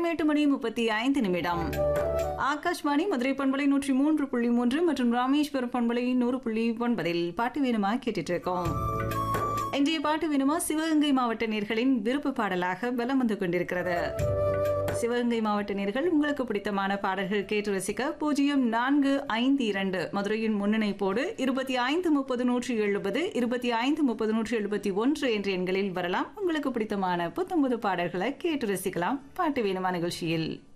நேரம் எட்டு மணி முப்பத்தி ஐந்து நிமிடம் ஆகாஷ்வாணி மதுரை பண்பலை நூற்றி மூன்று புள்ளி மூன்று மற்றும் ராமேஸ்வரம் பண்பலை நூறு புள்ளி ஒன்பதில் பாட்டு வேணுமா கேட்டுட்டு இருக்கோம் இன்றைய பாட்டு வேணுமா சிவகங்கை மாவட்ட நேர்களின் விருப்ப பாடலாக பலம் வந்து கொண்டிருக்கிறது சிவகங்கை மாவட்ட நேர்கள் உங்களுக்கு பிடித்தமான பாடல்கள் கேட்டு ரசிக்க பூஜ்ஜியம் நான்கு ஐந்து இரண்டு மதுரையின் முன்னிணைப்போடு இருபத்தி ஐந்து முப்பது நூற்றி எழுபது இருபத்தி ஐந்து முப்பது நூற்றி எழுபத்தி ஒன்று என்ற எண்களில் வரலாம் உங்களுக்கு பிடித்தமான புத்தம்புது பாடல்களை கேட்டு ரசிக்கலாம் பாட்டு வேணுமா நிகழ்ச்சியில்